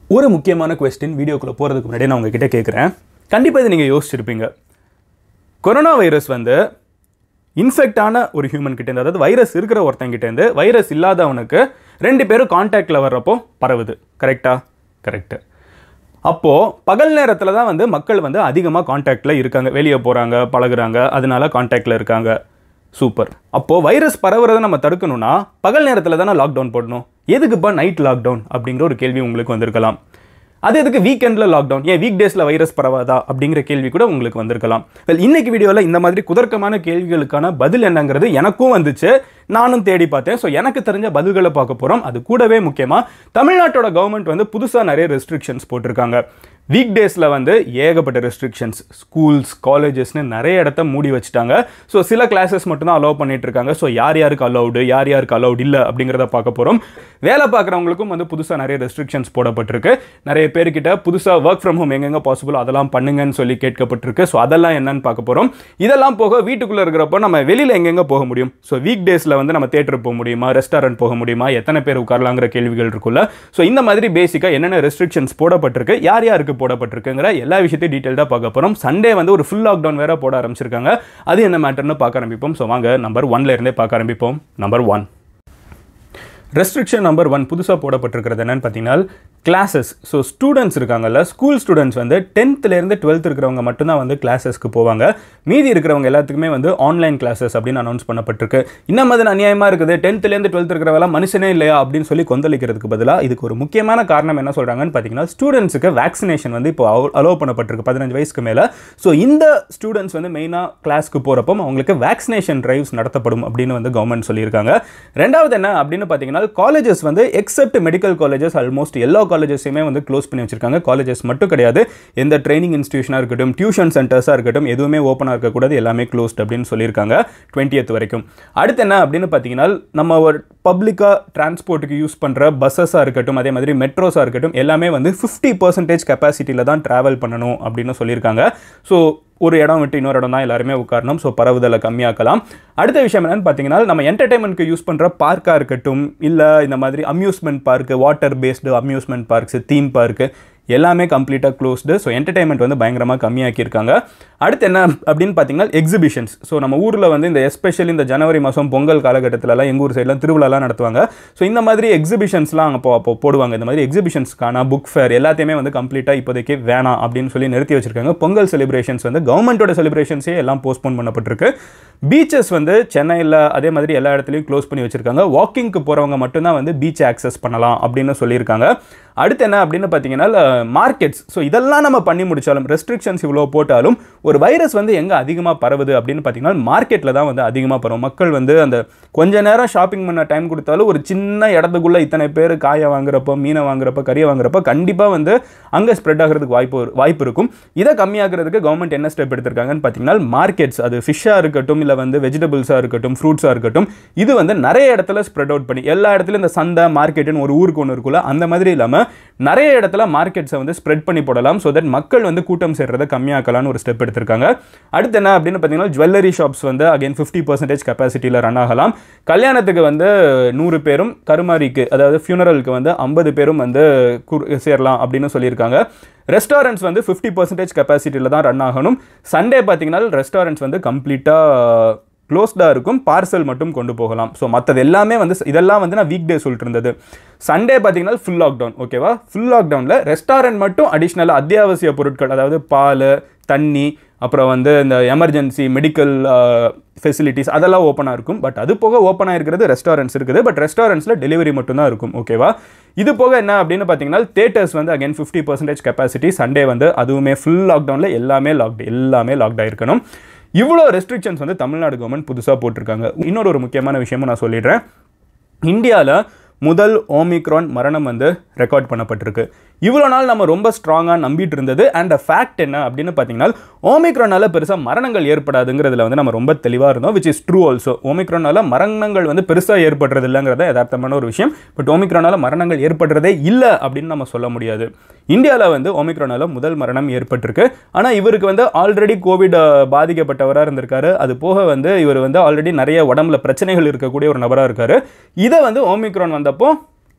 ஒரு முக்கியமான கொஸ்டின் வீடியோக்குள்ளே போகிறதுக்கு முன்னாடி நான் உங்ககிட்ட கேட்குறேன் கண்டிப்பாக இதை நீங்கள் யோசிச்சிருப்பீங்க கொரோனா வைரஸ் வந்து இன்ஃபெக்ட் ஆன ஒரு ஹியூமன் கிட்டேருந்து அதாவது வைரஸ் இருக்கிற ஒருத்தங்கிட்டேருந்து வைரஸ் இல்லாதவனுக்கு ரெண்டு பேரும் காண்டாக்டில் வர்றப்போ பரவுது கரெக்டா கரெக்டு அப்போது பகல் நேரத்தில் தான் வந்து மக்கள் வந்து அதிகமாக காண்டாக்டில் இருக்காங்க வெளியே போகிறாங்க பழகுறாங்க அதனால காண்டாக்டில் இருக்காங்க சூப்பர் அப்போது வைரஸ் பரவுறதை நம்ம தடுக்கணும்னா பகல் நேரத்தில் தானே லாக்டவுன் போடணும் எதுக்குப்பா நைட் லாக்டவுன் அப்படிங்கிற ஒரு கேள்வி உங்களுக்கு வந்திருக்கலாம் அது எதுக்கு வீக்கெண்டில் லாக்டவுன் ஏன் வீக் டேஸில் வைரஸ் பரவாதா அப்படிங்கிற கேள்வி கூட உங்களுக்கு வந்திருக்கலாம் வெல் இன்னைக்கு வீடியோவில் இந்த மாதிரி குதர்க்கமான கேள்விகளுக்கான பதில் என்னங்கிறது எனக்கும் வந்துச்சு நானும் தேடி பார்த்தேன் ஸோ எனக்கு தெரிஞ்ச பதில்களை பார்க்க போகிறோம் அது கூடவே முக்கியமாக தமிழ்நாட்டோட கவர்மெண்ட் வந்து புதுசாக நிறைய ரெஸ்ட்ரிக்ஷன்ஸ் போட்டிருக்காங்க வீக் டேஸில் வந்து ஏகப்பட்ட ரெஸ்ட்ரிக்ஷன்ஸ் ஸ்கூல்ஸ் காலேஜஸ்னு நிறைய இடத்த மூடி வச்சுட்டாங்க ஸோ சில கிளாஸஸ் மட்டும் தான் அலோவ் பண்ணிட்டு இருக்காங்க ஸோ யார் யாருக்கு அலௌடு யார் யாருக்கு அலௌட் இல்லை அப்படிங்கிறத பார்க்க போகிறோம் வேலை பார்க்குறவங்களுக்கும் வந்து புதுசாக நிறைய ரெஸ்ட்ரிக்ஷன்ஸ் போடப்பட்டிருக்கு நிறைய பேர்கிட்ட புதுசாக ஒர்க் ஃப்ரம் ஹோம் எங்கெங்கே பாசிபிள் அதெல்லாம் பண்ணுங்கன்னு சொல்லி கேட்கப்பட்டிருக்கு ஸோ அதெல்லாம் என்னன்னு பார்க்க போகிறோம் இதெல்லாம் போக வீட்டுக்குள்ளே இருக்கிறப்போ நம்ம வெளியில் எங்கெங்கே போக முடியும் ஸோ வீக் டேஸில் வந்து நம்ம தேட்டர் போக முடியுமா ரெஸ்டாரண்ட் போக முடியுமா எத்தனை பேர் உட்காரலாங்கிற கேள்விகள் இருக்குல்ல ஸோ இந்த மாதிரி பேசிக்காக என்னென்ன ரெஸ்ட்ரிக்ஷன்ஸ் போடப்பட்டிருக்கு யார் யாருக்கு போடப்பட்டிருக்குங்கிற எல்லா விஷயத்தையும் டீட்டெயில்டாக பார்க்க போகிறோம் சண்டே வந்து ஒரு ஃபுல் லாக்டவுன் வேற போட ஆரம்பிச்சிருக்காங்க அது என்ன மேட்டர்னு பார்க்க ஆரம்பிப்போம் ஸோ வாங்க நம்பர் ஒன்ல இருந்தே பார்க்க ஆரம்பிப்போம் number one restriction number one புதுசாக போடப்பட்டிருக்கிறது என்னன்னு பார்த்தீங்கன்னா கிளாஸஸ் ஸோ ஸ்டூடெண்ட்ஸ் இருக்காங்கல்ல ஸ்கூல் ஸ்டூடெண்ட்ஸ் வந்து டென்த்லேருந்து டுவெல்த் இருக்கிறவங்க மட்டும்தான் வந்து கிளாஸஸ்க்கு போவாங்க மீதி இருக்கிறவங்க எல்லாத்துக்குமே வந்து ஆன்லைன் கிளாஸஸ் அப்படின்னு அனௌன்ஸ் பண்ணப்பட்டிருக்கு இன்னும் அது அநியாயமாக இருக்குது டென்த்லேருந்து டுவெல்த் இருக்கிறவெல்லாம் மனுஷனே இல்லையா அப்படின்னு சொல்லி கொந்தளிக்கிறதுக்கு பதிலாக இதுக்கு ஒரு முக்கியமான காரணம் என்ன சொல்கிறாங்கன்னு பார்த்தீங்கன்னா ஸ்டூடெண்ட்ஸுக்கு வேக்சினேஷன் வந்து இப்போ அலோவ் பண்ணப்பட்டிருக்கு பதினஞ்சு வயசுக்கு மேலே ஸோ இந்த ஸ்டூடெண்ட்ஸ் வந்து மெயினாக கிளாஸ்க்கு போகிறப்போ அவங்களுக்கு வேக்சினேஷன் ட்ரைவ்ஸ் நடத்தப்படும் அப்படின்னு வந்து கவர்மெண்ட் சொல்லியிருக்காங்க ரெண்டாவது என்ன அப்படின்னு பார்த்தீங்கன்னா காலேஜஸ் வந்து எக்ஸப்ட் மெடிக்கல் காலேஜஸ் ஆல்மோஸ்ட் எல்லா காலேஜஸையுமே வந்து க்ளோஸ் பண்ணி வச்சிருக்காங்க காலேஜஸ் மட்டும் கிடையாது எந்த ட்ரைனிங் இன்ஸ்டியூஷனாக இருக்கட்டும் டியூஷன் சென்டர்ஸாக இருக்கட்டும் எதுவுமே ஓப்பனாக இருக்கக்கூடாது எல்லாமே க்ளோஸ்ட் அப்படின்னு சொல்லியிருக்காங்க டுவெண்ட்டியத் வரைக்கும் அடுத்து என்ன அப்படின்னு பார்த்தீங்கன்னா நம்ம ஒரு பப்ளிக்காக டிரான்ஸ்போர்ட்டுக்கு யூஸ் பண்ணுற பஸ்ஸஸாக இருக்கட்டும் அதே மாதிரி மெட்ரோஸாக இருக்கட்டும் எல்லாமே வந்து ஃபிஃப்டி பர்சன்டேஜ் கெப்பாசிட்டியில் தான் ட்ராவல் பண்ணணும் அப்படின்னு சொல்லியிருக்காங்க ஸோ ஒரு இடம் விட்டு இன்னொரு இடம் தான் எல்லாருமே உட்காரணும் ஸோ பரவுதலை கம்மியாக்கலாம் அடுத்த விஷயம் என்னன்னு பார்த்தீங்கன்னா நம்ம என்டர்டைன்மெண்ட்க்கு யூஸ் பண்ணுற பார்க்காக இருக்கட்டும் இல்லை இந்த மாதிரி amusement park water based amusement parks theme park எல்லாமே கம்ப்ளீட்டாக க்ளோஸ்டு ஸோ என்டர்டைன்மெண்ட் வந்து பயங்கரமாக கம்மியாக்கியிருக்காங்க அடுத்து என்ன அப்படின்னு பார்த்தீங்கன்னா எக்ஸிபிஷன்ஸ் ஸோ நம்ம ஊரில் வந்து இந்த எஸ்பெஷலி இந்த ஜனவரி மாதம் பொங்கல் காலகட்டத்திலலாம் எங்கள் ஊர் சைட்லாம் திருவிழாலாம் நடத்துவாங்க ஸோ இந்த மாதிரி எக்ஸிபிஷன்ஸ்லாம் அப்போ அப்போ போடுவாங்க இந்த மாதிரி எக்ஸிபிஷன்ஸ்க்கான புக் ஃபேர் எல்லாத்தையுமே வந்து கம்ப்ளீட்டாக இப்போதைக்கு வேணாம் அப்படின்னு சொல்லி நிறுத்தி வச்சிருக்காங்க பொங்கல் செலிப்ரேஷன்ஸ் வந்து கவர்மெண்ட்டோட செலிப்ரேஷன்ஸே எல்லாம் போஸ்ட்போன் பண்ணப்பட்டிருக்கு பீச்சஸ் வந்து சென்னையில் அதே மாதிரி எல்லா இடத்துலையும் க்ளோஸ் பண்ணி வச்சிருக்காங்க வாக்கிங்க்கு போகிறவங்க மட்டும்தான் வந்து பீச் ஆக்சஸ் பண்ணலாம் அப்படின்னு சொல்லியிருக்காங்க அடுத்து என்ன அப்படின்னு பார்த்தீங்கன்னா மார்க்கெட்ஸ் ஸோ இதெல்லாம் நம்ம பண்ணி முடிச்சாலும் ரெஸ்ட்ரிக்ஷன்ஸ் இவ்வளோ போட்டாலும் ஒரு வைரஸ் வந்து எங்கே அதிகமாக பரவுது அப்படின்னு பார்த்தீங்கன்னா மார்க்கெட்டில் தான் வந்து அதிகமாக பரவும் மக்கள் வந்து அந்த கொஞ்ச நேரம் ஷாப்பிங் பண்ண டைம் கொடுத்தாலும் ஒரு சின்ன இடத்துக்குள்ளே இத்தனை பேர் காயை வாங்குறப்போ மீனை வாங்குறப்போ கறியை வாங்குறப்போ கண்டிப்பாக வந்து அங்கே ஸ்ப்ரெட் ஆகிறதுக்கு வாய்ப்பு வாய்ப்பு இருக்கும் இதை கம்மியாகிறதுக்கு கவர்மெண்ட் என்ன ஸ்டெப் எடுத்திருக்காங்கன்னு பார்த்தீங்கன்னா மார்க்கெட்ஸ் அது ஃபிஷ்ஷாக இருக்கட்டும் இல்லை வந்து வெஜிடபிள்ஸாக இருக்கட்டும் ஃப்ரூட்ஸாக இருக்கட்டும் இது வந்து நிறைய இடத்துல ஸ்ப்ரெட் அவுட் பண்ணி எல்லா இடத்துலையும் இந்த சந்தை மார்க்கெட்டுன்னு ஒரு ஊருக்கு ஒன்று இருக்குல்ல அந்த மாதிரி இல்லாமல் நிறைய இடத்துல மார்க்கெட்ஸை வந்து ஸ்ப்ரெட் பண்ணி போடலாம் ஸோ தட் மக்கள் வந்து கூட்டம் சேர்றதை கம்மியாக்கலாம்னு ஒரு ஸ்டெப் எடுத்திருக்காங்க அடுத்து என்ன அப்படின்னு பார்த்தீங்கன்னா ஜுவல்லரி ஷாப்ஸ் வந்து அகைன் ஃபிஃப்டி பர்சன்டேஜ் கெப்பாசிட்டியில் ரன் ஆகலாம் கல்யாணத்துக்கு வந்து நூறு பேரும் கருமாரிக்கு அதாவது ஃபியூனரலுக்கு வந்து ஐம்பது பேரும் வந்து சேரலாம் அப்படின்னு சொல்லியிருக்காங்க ரெஸ்டாரண்ட்ஸ் வந்து ஃபிஃப்டி பர்சன்டேஜ் கெப்பாசிட்டியில் தான் ரன் ஆகணும் சண்டே பார்த்தீங்கன்னா ரெஸ்டாரண்ட்ஸ் வந்து கம்ப்ளீட்டாக க்ளோஸ்டாக இருக்கும் பார்சல் மட்டும் கொண்டு போகலாம் ஸோ மற்றது எல்லாமே வந்து இதெல்லாம் வந்து நான் வீக் டே சொல்லிட்டு இருந்தது சண்டே பார்த்தீங்கன்னா ஃபுல் லாக்டவுன் ஓகேவா ஃபுல் லாக்டவுனில் ரெஸ்டாரண்ட் மட்டும் அடிஷ்னலாக அத்தியாவசிய பொருட்கள் அதாவது பால் தண்ணி அப்புறம் வந்து இந்த எமர்ஜென்சி மெடிக்கல் ஃபெசிலிட்டிஸ் அதெல்லாம் ஓப்பனாக இருக்கும் பட் அது போக ஓப்பனாக இருக்கிறது ரெஸ்டாரண்ட்ஸ் இருக்குது பட் ரெஸ்டாரண்ட்ஸில் டெலிவரி மட்டும்தான் இருக்கும் ஓகேவா இது போக என்ன அப்படின்னு பார்த்தீங்கன்னா தேட்டர்ஸ் வந்து again fifty percentage capacity Sunday வந்து அதுவுமே ஃபுல் லாக்டவுனில் எல்லாமே லாக்டு எல்லாமே லாக்ட் ஆயிருக்கணும் இவ்வளோ ரெஸ்ட்ரிக்ஷன்ஸ் வந்து தமிழ்நாடு கவர்மெண்ட் புதுசாக போட்டிருக்காங்க இன்னொரு ஒரு முக்கியமான விஷயமும் நான் சொல்லிடுறேன் இந்தியாவில் முதல் ஓமிக்ரான் மரணம் வந்து ரெக்கார்ட் பண்ணப்பட்டிருக்கு இவ்வளோ நாள் நம்ம ரொம்ப ஸ்ட்ராங்காக நம்பிட்டு இருந்தது அண்ட் ஃபேக்ட் என்ன அப்படின்னு பார்த்தீங்கன்னா ஓமிக்ரானால பெருசாக மரணங்கள் ஏற்படாதுங்கிறதுல வந்து நம்ம ரொம்ப தெளிவாக இருந்தோம் விச் இஸ் ட்ரூ ஆல்சோ ஓமிக்ரானால மரணங்கள் வந்து பெருசாக ஏற்படுறது இல்லைங்கிறத யதார்த்தமான ஒரு விஷயம் பட் ஓமிக்ரானால மரணங்கள் ஏற்படுறதே இல்லை அப்படின்னு நம்ம சொல்ல முடியாது இந்தியாவில் வந்து ஓமிக்ரானால முதல் மரணம் ஏற்பட்டிருக்கு ஆனால் இவருக்கு வந்து ஆல்ரெடி கோவிட் பாதிக்கப்பட்டவராக இருந்திருக்காரு அது போக வந்து இவர் வந்து ஆல்ரெடி நிறைய உடம்புல பிரச்சனைகள் இருக்கக்கூடிய ஒரு நபராக இருக்காரு இதை வந்து ஓமிக்ரான் வந்தப்போ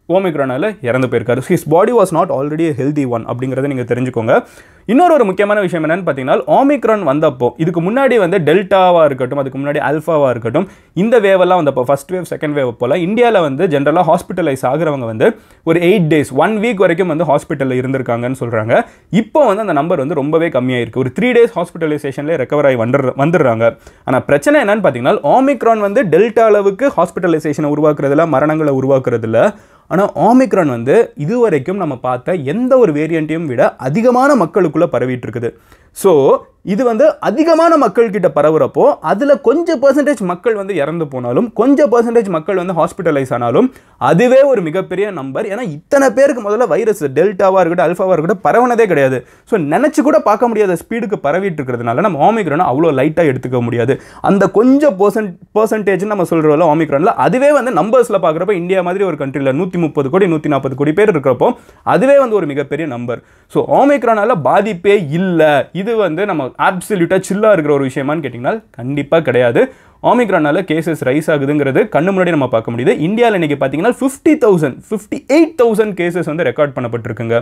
ஓமிக்ரானால இறந்து போயிருக்காரு his body was not already healthy one அப்படிங்கிறத நீங்கள் தெரிஞ்சுக்கோங்க இன்னொரு ஒரு முக்கியமான விஷயம் என்னன்னு பார்த்தீங்கன்னா ஓமிக்ரான் வந்தப்போ இதுக்கு முன்னாடி வந்து டெல்டாவாக இருக்கட்டும் அதுக்கு முன்னாடி அல்ஃபாவாக இருக்கட்டும் இந்த வேவெல்லாம் வந்தப்போ ஃபர்ஸ்ட் வேவ் செகண்ட் வேவ் போல் இந்தியாவில் வந்து ஜென்ரலாக ஹாஸ்பிட்டலைஸ் ஆகிறவங்க வந்து ஒரு எயிட் டேஸ் ஒன் வீக் வரைக்கும் வந்து ஹாஸ்பிட்டலில் இருந்திருக்காங்கன்னு சொல்கிறாங்க இப்போ வந்து அந்த நம்பர் வந்து ரொம்பவே கம்மியாக இருக்குது ஒரு த்ரீ டேஸ் ஹாஸ்பிட்டலைசேஷன்லேயே ரெக்கவர் ஆகி வந்துடுற வந்துடுறாங்க ஆனால் பிரச்சனை என்னன்னு பார்த்தீங்கன்னா ஓமிக்ரான் வந்து டெல்டா அளவுக்கு ஹாஸ்பிட்டலைசேஷனை உருவாக்குறதுல மரணங்களை உருவாக்குறதுல ஆனால் ஆமிக்ரான் வந்து இதுவரைக்கும் நம்ம பார்த்த எந்த ஒரு வேரியண்ட்டையும் விட அதிகமான மக்களுக்குள்ளே பரவிட்டு இருக்குது ஸோ இது வந்து அதிகமான மக்கள் கிட்ட பரவுறப்போ அதில் கொஞ்சம் பர்சன்டேஜ் மக்கள் வந்து இறந்து போனாலும் கொஞ்சம் பர்சன்டேஜ் மக்கள் வந்து ஹாஸ்பிட்டலைஸ் ஆனாலும் அதுவே ஒரு மிகப்பெரிய நம்பர் ஏன்னா இத்தனை பேருக்கு முதல்ல வைரஸ் டெல்டாவாக இருக்கட்டும் அல்ஃபாவாக இருக்கட்டும் பரவனதே கிடையாது ஸோ நினச்சி கூட பார்க்க முடியாத ஸ்பீடுக்கு பரவிட்டு இருக்கிறதுனால நம்ம ஆமிக்ரானை அவ்வளோ லைட்டாக எடுத்துக்க முடியாது அந்த கொஞ்சம் பர்சன்ட் பர்சன்டேஜ் நம்ம சொல்கிறோம்ல ஆமிக்ரானில் அதுவே வந்து நம்பர்ஸில் பார்க்குறப்ப இந்தியா மாதிரி ஒரு கண்ட்ரியில் நூற்றி முப்பது கோடி நூற்றி நாற்பது கோடி பேர் இருக்கிறப்போ அதுவே வந்து ஒரு மிகப்பெரிய நம்பர் ஸோ ஆமிக்ரானால பாதிப்பே இல்லை இது வந்து நம்ம ஆப்சல்யூட்டாக சில்லாக இருக்கிற ஒரு விஷயமான்னு கேட்டிங்கன்னா கண்டிப்பாக கிடையாது ஆமிக்ரானால கேசஸ் ரைஸ் ஆகுதுங்கிறது கண்ணு முன்னாடி நம்ம பார்க்க முடியுது இந்தியாவில் இன்னைக்கு பார்த்தீங்கன்னா fifty thousand fifty eight thousand cases வந்து ரெக்கார்ட் பண்ணப்பட்டிருக்குங்க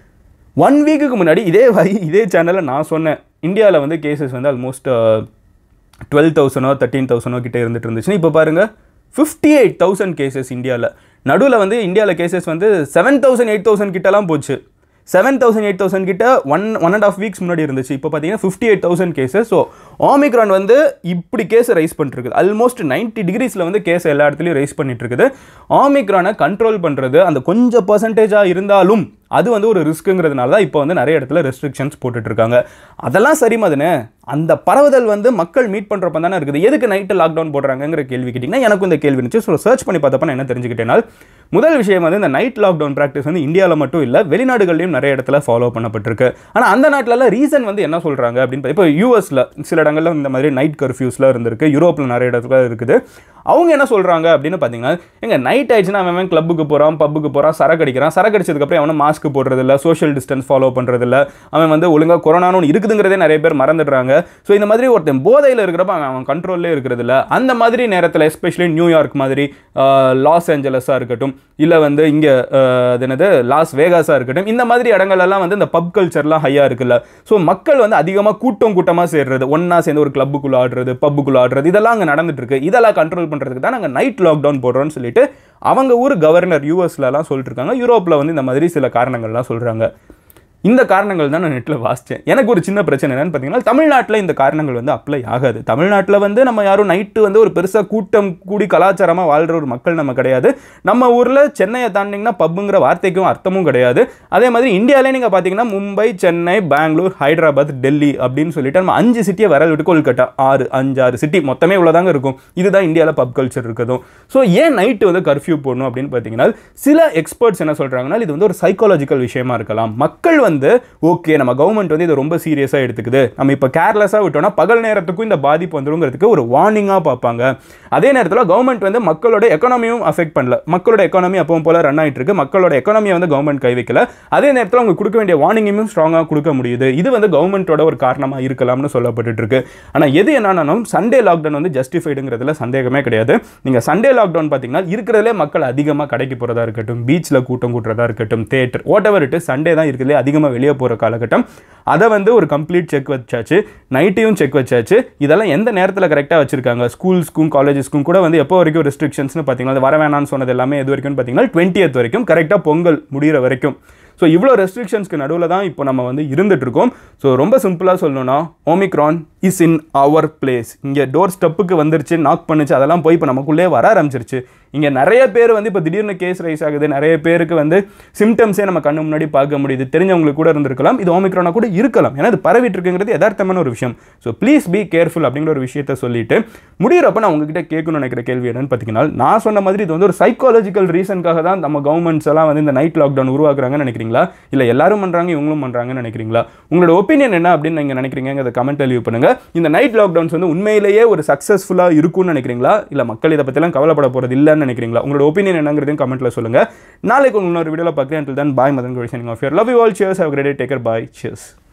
ஒன் வீக்குக்கு முன்னாடி இதே வரி இதே சேனலில் நான் சொன்னேன் இந்தியாவில் வந்து கேசஸ் வந்து ஆல்மோஸ்ட் டுவெல் தௌசண்டோ தேர்ட்டீன் தௌசண்டோ கிட்டே இருந்துட்டு இருந்துச்சுன்னா இப்போ பாருங்கள் ஃபிஃப்டி எயிட் தௌசண்ட் கேசஸ் இந்தியாவில் நடுவில் வந்து இந்தியாவில் கேசஸ் வந்து செவன் தௌசண்ட் எயிட் தௌசண்ட் கிட்டலாம் போச்சு செவன் தௌசண்ட் எயிட் தௌசண்ட் கிட்ட one one and half weeks முன்னாடி இருந்துச்சு இப்போ பார்த்தீங்கன்னா fifty eight thousand cases so Omicron வந்து இப்படி கேஸை ரைஸ் பண்ணிருக்குது ஆல்மோஸ்ட் நைன்ட்டி டிகிரிஸில் வந்து கேஸ் எல்லா இடத்துலையும் ரைஸ் பண்ணிட்டு இருக்குது ஆமிக்ரானை கண்ட்ரோல் பண்ணுறது அந்த கொஞ்சம் பர்சன்டேஜாக இருந்தாலும் அது வந்து ஒரு ரிஸ்க்குங்கிறதுனால தான் இப்போ வந்து நிறைய இடத்துல ரெஸ்ட்ரிக்ஷன்ஸ் போட்டுட்டு இருக்காங்க அதெல்லாம் சரி மதுனே அந்த பரவுதல் வந்து மக்கள் மீட் பண்ணுறப்ப தானே இருக்குது எதுக்கு நைட்டு லாக்டவுன் போடுறாங்கங்கிற கேள்வி கேட்டிங்கன்னா எனக்கும் இந்த கேள்வி இருந்துச்சு ஸோ சர்ச் பண்ணி பார்த்தப்ப நான் என்ன தெரிஞ்சுக்கிட்டேன்னா முதல் விஷயம் வந்து இந்த நைட் லாக்டவுன் ப்ராக்டிஸ் வந்து இந்தியாவில் மட்டும் இல்லை வெளிநாடுகள்லையும் நிறைய இடத்துல ஃபாலோ பண்ணப்பட்டிருக்கு ஆனால் அந்த நாட்டிலலாம் ரீசன் வந்து என்ன சொல்கிறாங்க அப்படின்னு இப்போ யூஎஸில் சில இடங்கள்ல இந்த மாதிரி நைட் கர்ஃப்யூஸ்லாம் இருந்திருக்கு யூரோப்பில் நிறைய இடத்துல இருக்குது அவங்க என்ன சொல்கிறாங்க அப்படின்னு பார்த்தீங்கன்னா எங்க நைட் ஆயிடுச்சுன்னா அவன் கிளப்புக்கு போகிறான் பப்புக்கு போகிறான் சரக்கு அடிக்கிறான் சரக்கு அடிச்சதுக்கப்புறம் அவனை மாஸ்க் போடுறதில்ல சோஷியல் டிஸ்டன்ஸ் ஃபாலோ பண்ணுறதில்ல அவன் வந்து ஒழுங்காக கொரோனான்னு ஒன்று இருக்குதுங்கிறதே நிறைய பேர் மறந்துடுறாங்க ஸோ இந்த மாதிரி ஒருத்தன் போதையில் இருக்கிறப்ப அவன் அவன் கண்ட்ரோல்லே இருக்கிறதில்ல அந்த மாதிரி நேரத்தில் எஸ்பெஷலி நியூயார்க் மாதிரி லாஸ் ஏஞ்சலஸாக இருக்கட்டும் இல்லை வந்து இங்கே அது என்னது லாஸ் வேகாஸாக இருக்கட்டும் இந்த மாதிரி இடங்கள்லாம் வந்து இந்த பப் கல்ச்சர்லாம் ஹையாக இருக்குல்ல ஸோ மக்கள் வந்து அதிகமாக கூட்டம் கூட்டமாக சேர்றது ஒன்றா சேர்ந்து ஒரு கிளப்புக்குள்ளே ஆடுறது பப்புக்குள்ளே ஆடுறது இதெல்லாம் அங்கே நடந்துட்டு இருக்கு இதெல்லாம் கண்ட்ரோல் பண்ணுறதுக்கு தான் நாங்கள் நைட் லாக்டவுன் போடுறோம்னு சொல்லிட்டு அவங்க ஊர் கவர்னர் யூஎஸ்லலாம் சொல்லிட்டு இருக்காங்க யூரோப்பில் வந்து இந்த மாதிரி சில காரணங்கள்லாம் சொல்கிறாங்க இந்த காரணங்கள் தான் நான் நெட்டில் வாசித்தேன் எனக்கு ஒரு சின்ன பிரச்சனை என்னன்னு பார்த்தீங்கன்னா தமிழ்நாட்டில் இந்த காரணங்கள் வந்து அப்ளை ஆகாது தமிழ்நாட்டில் வந்து நம்ம யாரும் நைட்டு வந்து ஒரு பெருசாக கூட்டம் கூடி கலாச்சாரமாக வாழ்கிற ஒரு மக்கள் நம்ம கிடையாது நம்ம ஊரில் சென்னையை தாண்டிங்கன்னா பப்புங்கிற வார்த்தைக்கும் அர்த்தமும் கிடையாது அதே மாதிரி இந்தியாவிலே நீங்கள் பார்த்தீங்கன்னா மும்பை சென்னை பெங்களூர் ஹைதராபாத் டெல்லி அப்படின்னு சொல்லிட்டு நம்ம அஞ்சு சிட்டியை வர விட்டு கொல்கட்டா ஆறு அஞ்சு ஆறு சிட்டி மொத்தமே இவ்வளோதாங்க இருக்கும் இதுதான் இந்தியாவில் பப் கல்ச்சர் இருக்கதும் ஸோ ஏன் நைட்டு வந்து கர்ஃப்யூ போடணும் அப்படின்னு பார்த்தீங்கன்னா சில எக்ஸ்பர்ட்ஸ் என்ன சொல்கிறாங்கன்னா இது வந்து ஒரு சைக்காலஜிக்கல் விஷயமா இருக்கலாம் மக்கள் வந்து ஓகே நம்ம கவர்மெண்ட் வந்து இதை ரொம்ப சீரியஸாக எடுத்துக்குது நம்ம இப்போ கேர்லெஸ்ஸாக விட்டோம்னா பகல் நேரத்துக்கும் இந்த பாதிப்பு வந்துருங்கிறதுக்கு ஒரு வார்னிங்காக பார்ப்பாங்க அதே நேரத்தில் கவர்மெண்ட் வந்து மக்களோட எக்கானமியும் அஃபெக்ட் பண்ணல மக்களோட எக்கானமி அப்பவும் போல ரன் ஆகிட்டு இருக்கு மக்களோட எக்கானமியை வந்து கவர்மெண்ட் கை வைக்கல அதே நேரத்தில் அவங்க கொடுக்க வேண்டிய வார்னிங்கையும் ஸ்ட்ராங்காக கொடுக்க முடியுது இது வந்து கவர்மெண்ட்டோட ஒரு காரணமாக இருக்கலாம்னு சொல்லப்பட்டு இருக்கு ஆனால் எது என்னன்னாலும் சண்டே லாக்டவுன் வந்து ஜஸ்டிஃபைடுங்கிறதுல சந்தேகமே கிடையாது நீங்கள் சண்டே லாக்டவுன் பார்த்தீங்கன்னா இருக்கிறதுலே மக்கள் அதிகமாக கடைக்கு போகிறதா இருக்கட்டும் பீச்சில் கூட்டம் கூட்டுறதா இருக்கட்டும் தேட்டர் வாட் எவர் இட்டு சண்டே தான் இருக்கிறதுலே அதிகமாக வெளியே போகிற காலகட்டம் அதை வந்து ஒரு கம்ப்ளீட் செக் வச்சாச்சு நைட்டையும் செக் வச்சாச்சு இதெல்லாம் எந்த நேரத்தில் கரெக்டாக வச்சிருக்காங்க ஸ்கூல்ஸ்க்கும் காலேஜஸ்க்கும் கூட வந்து எப்போ வரைக்கும் ரெஸ்ட்ரிக்ஷன்ஸ்னு பார்த்தீங்கன்னா வர வேணாம்னு சொன்னது எல்லாமே எது வரைக்கும் பார்த்தீங்கன்னா டுவெண்ட்டியத் வரைக்கும் கரெக்டாக பொங்கல் முடிகிற வரைக்கும் ஸோ இவ்வளோ ரெஸ்ட்ரிக்ஷன்ஸ்க்கு நடுவில் தான் இப்போ நம்ம வந்து இருந்துட்டு இருக்கோம் ஸோ ரொம்ப சிம்பிளாக சொல்லணும்னா Omicron is in our place இங்கே டோர் ஸ்டெப்புக்கு வந்துருச்சு நாக் பண்ணுச்சு அதெல்லாம் போய் இப்போ நமக்குள்ளே வர ஆரம்பிச்சிருச்சு இங்கே நிறைய பேர் வந்து இப்போ திடீர்னு கேஸ் ரைஸ் ஆகுது நிறைய பேருக்கு வந்து சிம்டம்ஸே நம்ம கண்ணு முன்னாடி பார்க்க முடியுது தெரிஞ்சவங்களுக்கு கூட இருந்திருக்கலாம் இது ஓமிக்ரானா கூட இருக்கலாம் ஏன்னா இது பரவிட்டு இருக்குங்கிறது யதார்த்தமான ஒரு விஷயம் ஸோ ப்ளீஸ் பி கேர்ஃபுல் அப்படிங்கிற ஒரு விஷயத்த சொல்லிட்டு முடியிறப்ப நான் உங்ககிட்ட கேட்கணும்னு நினைக்கிற கேள்வி என்னன்னு பார்த்தீங்கன்னா நான் சொன்ன மாதிரி இது வந்து ஒரு சைக்காலஜிக்கல் ரீசனுக்காக தான் நம்ம கவர்மெண்ட்ஸ் எல்லாம் வந்து இந்த நைட் லாக்டவுன் உருவாக்குறாங்கன்னு நினைக்கிறீங்களா இல்லை எல்லாரும் பண்ணுறாங்க இவங்களும் பண்ணுறாங்கன்னு நினைக்கிறீங்களா உங்களோட ஒப்பீனியன் என்ன அப்படின்னு நீங்கள் நினைக்கிறீங்க கமெண்ட் லீவ் பண்ணுங்க இந்த நைட் லாக்டவுன்ஸ் வந்து உண்மையிலேயே ஒரு சக்ஸஸ்ஃபுல்லாக இருக்கும்னு நினைக்கிறீங்களா இல்லை மக்கள் இதை பற்றிலாம் கவலைப்பட போகிறது இல்லைன்னு நினைக்கிறீங்களா உங்களோட ஒப்பீனியன் என்னங்கிறதையும் கமெண்ட்டில் சொல்லுங்கள் நாளைக்கு உங்களோட வீடியோவில் பார்க்குறேன் until then bye Madan Gowri signing off your love you all cheers have great take care bye cheers